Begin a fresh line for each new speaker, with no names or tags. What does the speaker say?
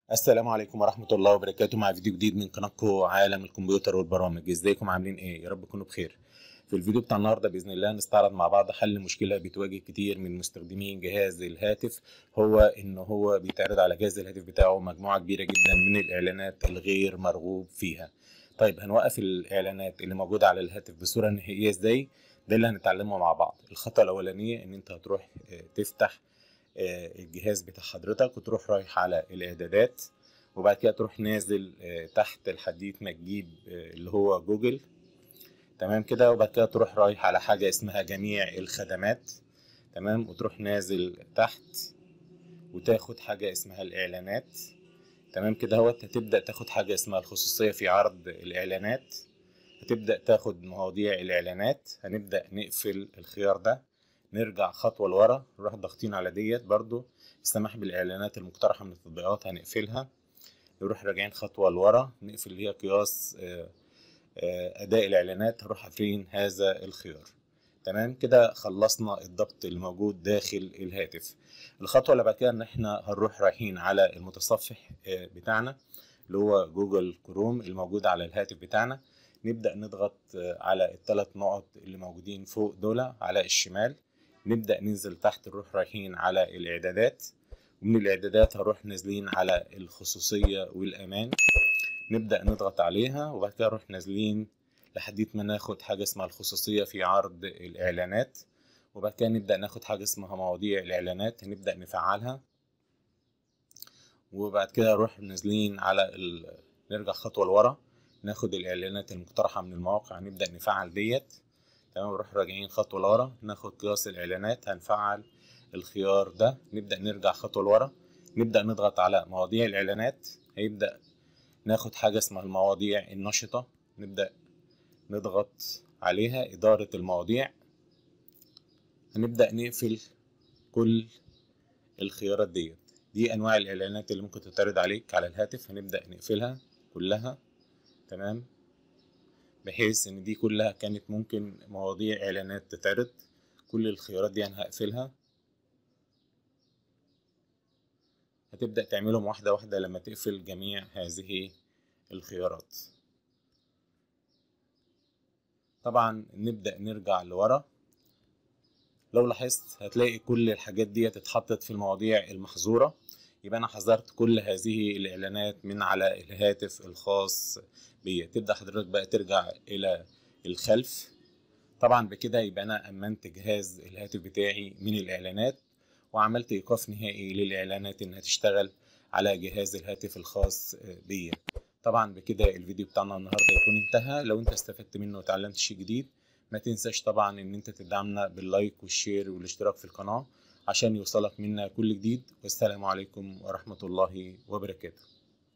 السلام عليكم ورحمة الله وبركاته مع فيديو جديد من قناتكم عالم الكمبيوتر والبرامج ازيكم عاملين ايه يا رب تكونوا بخير في الفيديو بتاع النهارده باذن الله نستعرض مع بعض حل مشكله بتواجه كتير من مستخدمين جهاز الهاتف هو ان هو بيتعرض على جهاز الهاتف بتاعه مجموعه كبيره جدا من الاعلانات الغير مرغوب فيها طيب هنوقف الاعلانات اللي موجوده على الهاتف بصوره نهائيه ازاي ده اللي هنتعلمه مع بعض الخطوه الاولانيه ان انت هتروح تفتح الجهاز بتاع حضرتك وتروح رايح على الاعدادات وبعد كده تروح نازل تحت لحد ما تجيب اللي هو جوجل تمام كده وبعد كده تروح رايح على حاجة اسمها جميع الخدمات تمام وتروح نازل تحت وتاخد حاجة اسمها الإعلانات تمام كده هو هتبدأ تاخد حاجة اسمها الخصوصية في عرض الإعلانات هتبدأ تاخد مواضيع الإعلانات هنبدأ نقفل الخيار ده نرجع خطوة لورا نروح ضاغطين على ديت برضو السماح بالإعلانات المقترحة من التطبيقات هنقفلها نروح راجعين خطوة لورا نقفل اللي هي قياس أداء الإعلانات هروح قافلين هذا الخيار تمام كده خلصنا الضبط الموجود داخل الهاتف الخطوة اللي بعد كده إن إحنا هنروح رايحين على المتصفح بتاعنا اللي هو جوجل كروم الموجود على الهاتف بتاعنا نبدأ نضغط على الثلاث نقط اللي موجودين فوق دول على الشمال نبدأ ننزل تحت نروح رايحين على الإعدادات ومن الإعدادات هروح نازلين على الخصوصية والأمان نبدأ نضغط عليها وبعد كده نروح نازلين لحد ما ناخد حاجة اسمها الخصوصية في عرض الإعلانات وبعد كده نبدأ ناخد حاجة اسمها مواضيع الإعلانات نبدأ نفعلها وبعد كده نروح نازلين على ال... نرجع خطوة لورا ناخد الإعلانات المقترحة من المواقع نبدأ نفعل ديت تمام نروح راجعين خطوة لورا ناخد قياس الإعلانات هنفعل الخيار ده نبدأ نرجع خطوة لورا نبدأ نضغط على مواضيع الإعلانات هيبدأ ناخد حاجة اسمها المواضيع النشطة نبدأ نضغط عليها إدارة المواضيع هنبدأ نقفل كل الخيارات ديت دي أنواع الإعلانات اللي ممكن تتعرض عليك على الهاتف هنبدأ نقفلها كلها تمام بحيث إن دي كلها كانت ممكن مواضيع إعلانات تتعرض كل الخيارات دي أنا هقفلها هتبدأ تعملهم واحدة واحدة لما تقفل جميع هذه الخيارات طبعا نبدأ نرجع لورا لو لاحظت هتلاقي كل الحاجات دي اتحطت في المواضيع المحظورة يبقى أنا حذرت كل هذه الإعلانات من على الهاتف الخاص بيا تبدأ حضرتك بقى ترجع إلى الخلف طبعا بكده يبقى أنا أمنت جهاز الهاتف بتاعي من الإعلانات وعملت ايقاف نهائي للاعلانات انها تشتغل على جهاز الهاتف الخاص بيا طبعا بكده الفيديو بتاعنا النهارده يكون انتهى لو انت استفدت منه وتعلمت شيء جديد ما تنساش طبعا ان انت تدعمنا باللايك والشير والاشتراك في القناه عشان يوصلك منا كل جديد والسلام عليكم ورحمه الله وبركاته